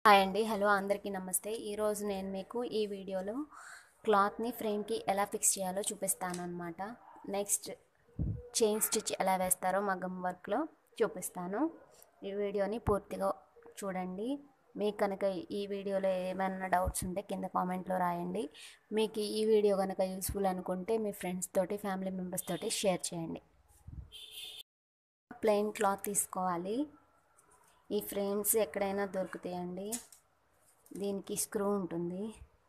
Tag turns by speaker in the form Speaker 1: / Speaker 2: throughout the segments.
Speaker 1: hi అండి hello అందరికీ నమస్తే ఈరోజు నేను మీకు ఈ వీడియోలో క్లాత్ని ఫ్రేమ్కి ఎలా ఫిక్స్ చేయాలో చూపిస్తాను అనమాట నెక్స్ట్ చైన్ స్టిచ్ ఎలా వేస్తారో మగ్గం వర్క్లో చూపిస్తాను ఈ వీడియోని పూర్తిగా చూడండి మీకు కనుక ఈ వీడియోలో ఏమైనా డౌట్స్ ఉంటే కింద కామెంట్లో రాయండి మీకు ఈ వీడియో కనుక యూస్ఫుల్ అనుకుంటే మీ ఫ్రెండ్స్ తోటి ఫ్యామిలీ మెంబర్స్ తోటి షేర్ చేయండి ప్లెయిన్ క్లాత్ తీసుకోవాలి ఈ ఫ్రేమ్స్ ఎక్కడైనా దొరుకుతాయండి దీనికి స్క్రూ ఉంటుంది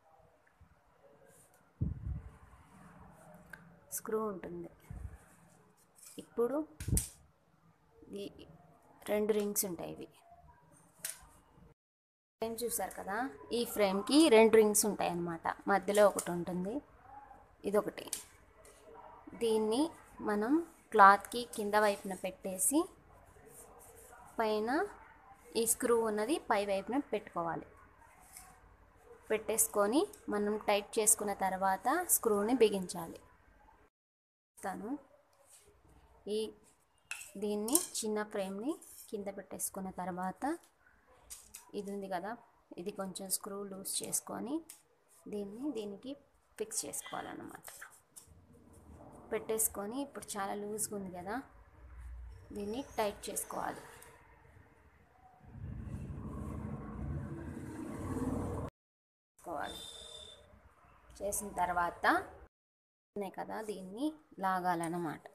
Speaker 1: స్క్రూ ఉంటుంది ఇప్పుడు ఈ రెండు రింగ్స్ ఉంటాయి ఇవి ఫ్రేమ్ చూసారు కదా ఈ ఫ్రేమ్కి రెండు రింగ్స్ ఉంటాయి అన్నమాట మధ్యలో ఒకటి ఉంటుంది ఇదొకటి దీన్ని మనం క్లాత్కి కింద వైపున పెట్టేసి పైన ఈ స్క్రూ ఉన్నది పై వైపున పెట్టుకోవాలి పెట్టేసుకొని మనం టైట్ చేసుకున్న తర్వాత స్క్రూని బిగించాలి తను ఈ దీన్ని చిన్న ఫ్రేమ్ని కింద పెట్టేసుకున్న తర్వాత ఇది ఉంది కదా ఇది కొంచెం స్క్రూ లూజ్ చేసుకొని దీన్ని దీనికి ఫిక్స్ చేసుకోవాలన్నమాట పెట్టేసుకొని ఇప్పుడు చాలా లూజ్గా ఉంది కదా దీన్ని టైట్ చేసుకోవాలి చేసుకోవాలి చేసిన తర్వాత కదా దీన్ని లాగాలన్నమాట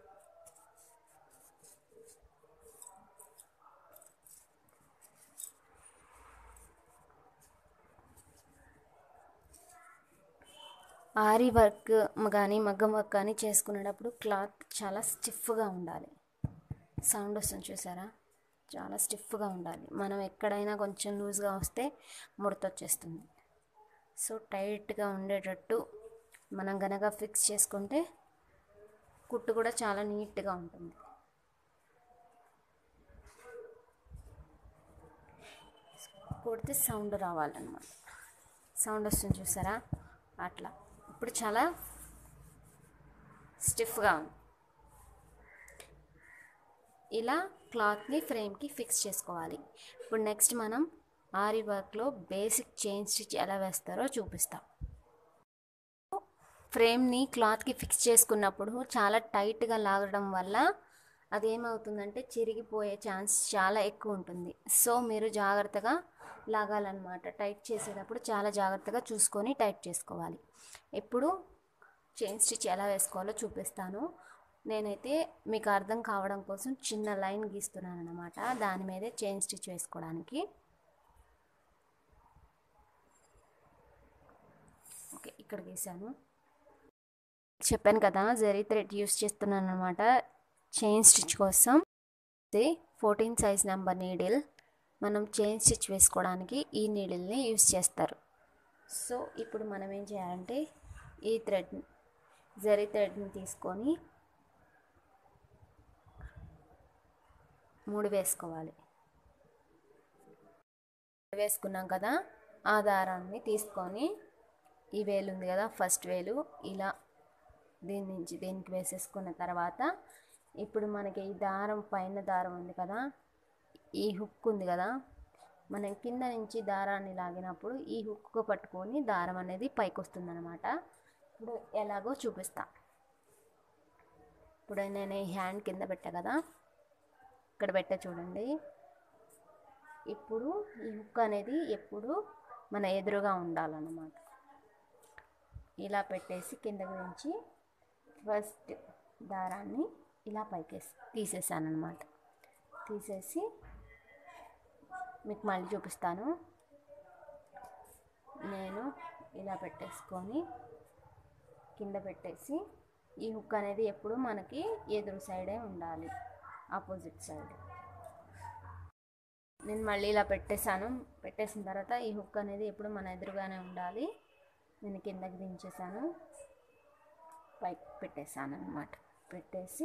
Speaker 1: ఆరి వర్క్ కానీ మగ్గం వర్క్ కానీ చేసుకునేటప్పుడు క్లాత్ చాలా స్టిఫ్గా ఉండాలి సౌండ్ వస్తుంది చూసారా చాలా స్టిఫ్గా ఉండాలి మనం ఎక్కడైనా కొంచెం లూజ్గా వస్తే ముడత వచ్చేస్తుంది సో టైట్గా ఉండేటట్టు మనం గనక ఫిక్స్ చేసుకుంటే కుట్టు కూడా చాలా నీట్గా ఉంటుంది కొడితే సౌండ్ రావాలన్నమాట సౌండ్ వస్తుంది చూసారా అట్లా ఇప్పుడు చాలా స్టిఫ్గా ఉంది ఇలా క్లాత్ని ఫ్రేమ్కి ఫిక్స్ చేసుకోవాలి ఇప్పుడు నెక్స్ట్ మనం ఆరి వర్క్లో బేసిక్ చైన్ స్టిచ్ ఎలా వేస్తారో చూపిస్తాం ఫ్రేమ్ని క్లాత్కి ఫిక్స్ చేసుకున్నప్పుడు చాలా టైట్గా లాగడం వల్ల అదేమవుతుందంటే చిరిగిపోయే ఛాన్స్ చాలా ఎక్కువ ఉంటుంది సో మీరు జాగ్రత్తగా లాగాలన్నమాట టైట్ చేసేటప్పుడు చాలా జాగ్రత్తగా చూసుకొని టైట్ చేసుకోవాలి ఇప్పుడు చైన్ స్టిచ్ ఎలా వేసుకోవాలో చూపిస్తాను నేనైతే మీకు అర్థం కావడం కోసం చిన్న లైన్ గీస్తున్నాను అనమాట దాని మీదే చైన్ స్టిచ్ వేసుకోవడానికి ఓకే ఇక్కడ గీసాను చెప్పాను కదా జరీ థ్రెడ్ యూస్ చేస్తున్నాను అనమాట చైన్ స్టిచ్ కోసం ఇది ఫోర్టీన్ సైజ్ నెంబర్ నీడిల్ మనం చైన్ స్టిచ్ వేసుకోవడానికి ఈ నీడిల్ని యూస్ చేస్తారు సో ఇప్పుడు మనం ఏం చేయాలంటే ఈ థ్రెడ్ జరీ థ్రెడ్ని తీసుకొని మూడు వేసుకోవాలి వేసుకున్నాం కదా ఆ దారాన్ని తీసుకొని ఈ వేలు ఉంది కదా ఫస్ట్ వేలు ఇలా దీని నుంచి దీనికి వేసేసుకున్న తర్వాత ఇప్పుడు మనకి ఈ దారం పైన దారం ఉంది కదా ఈ హుక్ ఉంది కదా మనం కింద నుంచి దారాన్ని లాగినప్పుడు ఈ హుక్ పట్టుకొని దారం అనేది పైకి వస్తుంది అనమాట ఇప్పుడు ఎలాగో చూపిస్తా ఇప్పుడు నేను ఈ హ్యాండ్ కింద పెట్టా కదా ఇక్కడ పెట్టా చూడండి ఇప్పుడు ఈ హుక్ అనేది ఎప్పుడు మన ఎదురుగా ఉండాలన్నమాట ఇలా పెట్టేసి కింద గురించి ఫస్ట్ దారాన్ని ఇలా పైకి తీసేసాను అనమాట తీసేసి మీకు మళ్ళీ చూపిస్తాను నేను ఇలా పెట్టేసుకొని కింద పెట్టేసి ఈ హుక్ అనేది ఎప్పుడు మనకి ఎదురు సైడే ఉండాలి ఆపోజిట్ సైడ్ నేను మళ్ళీ ఇలా పెట్టేశాను పెట్టేసిన తర్వాత ఈ హుక్ అనేది ఎప్పుడు మన ఎదురుగానే ఉండాలి నేను కిందకి దించేసాను పైకి పెట్టేశాను అనమాట పెట్టేసి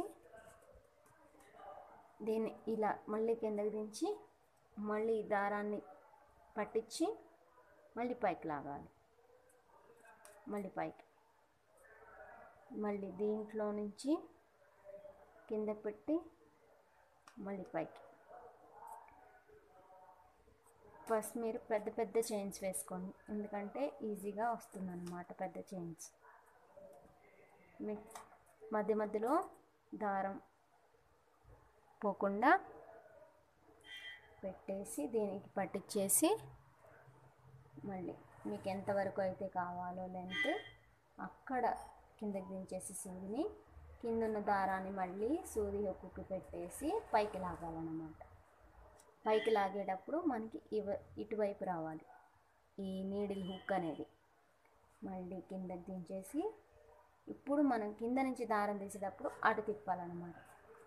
Speaker 1: దీన్ని ఇలా మళ్ళీ కిందకి దించి మళ్ళీ దారాన్ని పట్టించి మళ్ళీ పైకి లాగాలి మళ్ళీ పైకి మళ్ళీ దీంట్లో నుంచి కింద పెట్టి మళ్ళీ పైకి ఫస్ట్ మీరు పెద్ద పెద్ద చైన్స్ వేసుకోండి ఎందుకంటే ఈజీగా వస్తుందన్నమాట పెద్ద చైన్స్ మీ మధ్య మధ్యలో దారం పోకుండా పెట్టేసి దీనికి పట్టించేసి మళ్ళీ మీకు ఎంతవరకు అయితే కావాలో లెంత్ అక్కడ కిందకి దించేసి సూదిని కింద ఉన్న దారాన్ని మళ్ళీ సూది హుక్కుకి పెట్టేసి పైకి లాగాలన్నమాట పైకి లాగేటప్పుడు మనకి ఇవ ఇటువైపు రావాలి ఈ నీడిల్ హుక్ అనేది మళ్ళీ కిందకి దించేసి ఇప్పుడు మనం కింద నుంచి దారం తీసేటప్పుడు అటు తిప్పాలన్నమాట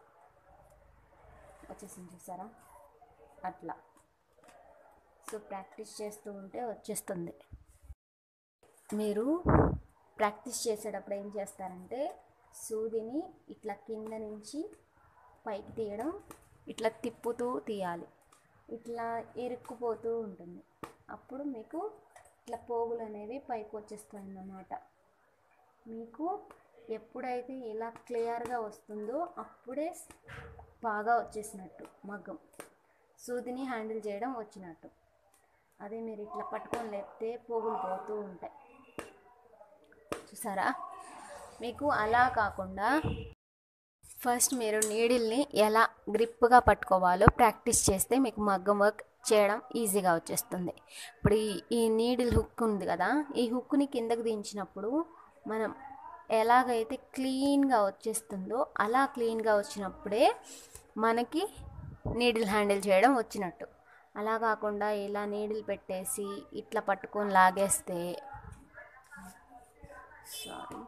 Speaker 1: వచ్చేసింది చూసారా అట్లా సో ప్రాక్టీస్ చేస్తూ ఉంటే వచ్చేస్తుంది మీరు ప్రాక్టీస్ చేసేటప్పుడు ఏం చేస్తారంటే సూదిని ఇట్లా కింద నుంచి పైకి తీయడం ఇట్లా తిప్పుతూ తీయాలి ఇట్లా ఇరుక్కుపోతూ ఉంటుంది అప్పుడు మీకు ఇట్లా పోగులు అనేవి పైకి వచ్చేస్తాయి అన్నమాట మీకు ఎప్పుడైతే ఇలా క్లియర్గా వస్తుందో అప్పుడే బాగా వచ్చేసినట్టు మగ్గం సూదిని హ్యాండిల్ చేయడం వచ్చినట్టు అదే మీరు ఇట్లా పట్టుకొని లేపితే పోగులు పోతూ ఉంటాయి చూసారా మీకు అలా కాకుండా ఫస్ట్ మీరు నీడిల్ని ఎలా గ్రిప్గా పట్టుకోవాలో ప్రాక్టీస్ చేస్తే మీకు మగ్గం వర్క్ చేయడం ఈజీగా వచ్చేస్తుంది ఇప్పుడు ఈ ఈ నీడిల్ హుక్ ఉంది కదా ఈ హుక్ని కిందకు దించినప్పుడు మనం ఎలాగైతే క్లీన్గా వచ్చేస్తుందో అలా క్లీన్గా వచ్చినప్పుడే మనకి నీడిల్ హ్యాండిల్ చేయడం వచ్చినట్టు అలా కాకుండా ఇలా నీడిల్ పెట్టేసి ఇట్లా పట్టుకొని లాగేస్తే సారీ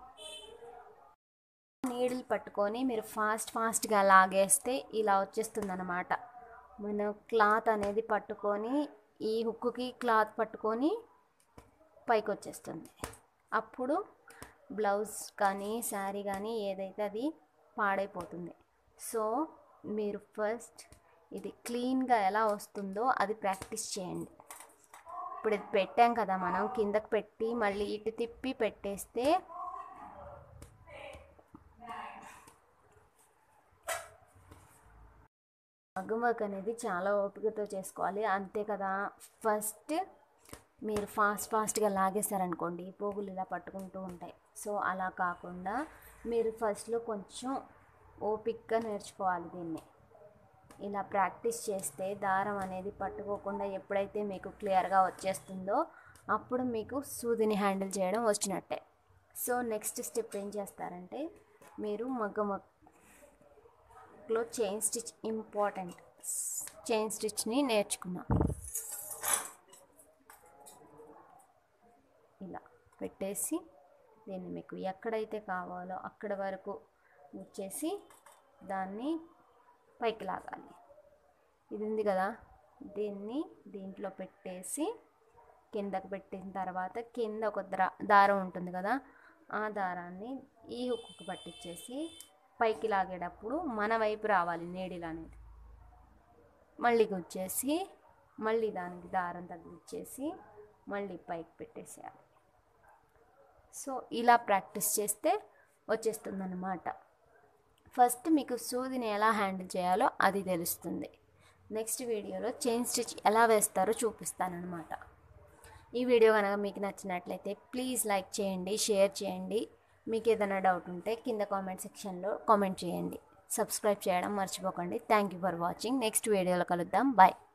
Speaker 1: నీడిల్ పట్టుకొని మీరు ఫాస్ట్ ఫాస్ట్గా లాగేస్తే ఇలా వచ్చేస్తుంది అనమాట మన క్లాత్ అనేది పట్టుకొని ఈ హుక్కుకి క్లాత్ పట్టుకొని పైకి వచ్చేస్తుంది అప్పుడు బ్లౌజ్ కానీ శారీ కానీ ఏదైతే అది పాడైపోతుంది సో మీరు ఫస్ట్ ఇది క్లీన్గా ఎలా వస్తుందో అది ప్రాక్టీస్ చేయండి ఇప్పుడు ఇది పెట్టాం కదా మనం కిందకి పెట్టి మళ్ళీ ఇటు తిప్పి పెట్టేస్తే మగ్గం వర్క్ అనేది చాలా ఓపికతో చేసుకోవాలి అంతే కదా ఫస్ట్ మీరు ఫాస్ట్ ఫాస్ట్గా లాగేశారనుకోండి పోగులు ఇలా పట్టుకుంటూ ఉంటాయి సో అలా కాకుండా మీరు ఫస్ట్లో కొంచెం ఓపిక్గా నేర్చుకోవాలి దీన్ని ఇలా ప్రాక్టీస్ చేస్తే దారం అనేది పట్టుకోకుండా ఎప్పుడైతే మీకు క్లియర్గా వచ్చేస్తుందో అప్పుడు మీకు సూదిని హ్యాండిల్ చేయడం వచ్చినట్టే సో నెక్స్ట్ స్టెప్ ఏం చేస్తారంటే మీరు మగ్గం వర్క్లో చైన్ స్టిచ్ ఇంపార్టెంట్ చైన్ స్టిచ్ని నేర్చుకున్నాం ఇలా పెట్టేసి దీన్ని మీకు ఎక్కడైతే కావాలో అక్కడ వరకు వచ్చేసి దాన్ని పైకి లాగాలి ఇది ఉంది కదా దీన్ని దీంట్లో పెట్టేసి కిందకు పెట్టిన తర్వాత కింద ఒక ద్రా దారం ఉంటుంది కదా ఆ దారాన్ని ఈ హుక్కు పట్టించేసి పైకి లాగేటప్పుడు మన వైపు రావాలి నీడిల్ అనేది మళ్ళీ గుచ్చేసి మళ్ళీ దానికి దారం తగిలిచ్చేసి మళ్ళీ పైకి పెట్టేసేయాలి సో ఇలా ప్రాక్టీస్ చేస్తే వచ్చేస్తుందన్నమాట ఫస్ట్ మీకు సూదిని ఎలా హ్యాండిల్ చేయాలో అది తెలుస్తుంది నెక్స్ట్ వీడియోలో చైన్ స్టిచ్ ఎలా వేస్తారో చూపిస్తానమాట ఈ వీడియో కనుక మీకు నచ్చినట్లయితే ప్లీజ్ లైక్ చేయండి షేర్ చేయండి మీకు ఏదైనా డౌట్ ఉంటే కింద కామెంట్ సెక్షన్లో కామెంట్ చేయండి సబ్స్క్రైబ్ చేయడం మర్చిపోకండి thank you for watching next వీడియోలో కలుద్దాం బాయ్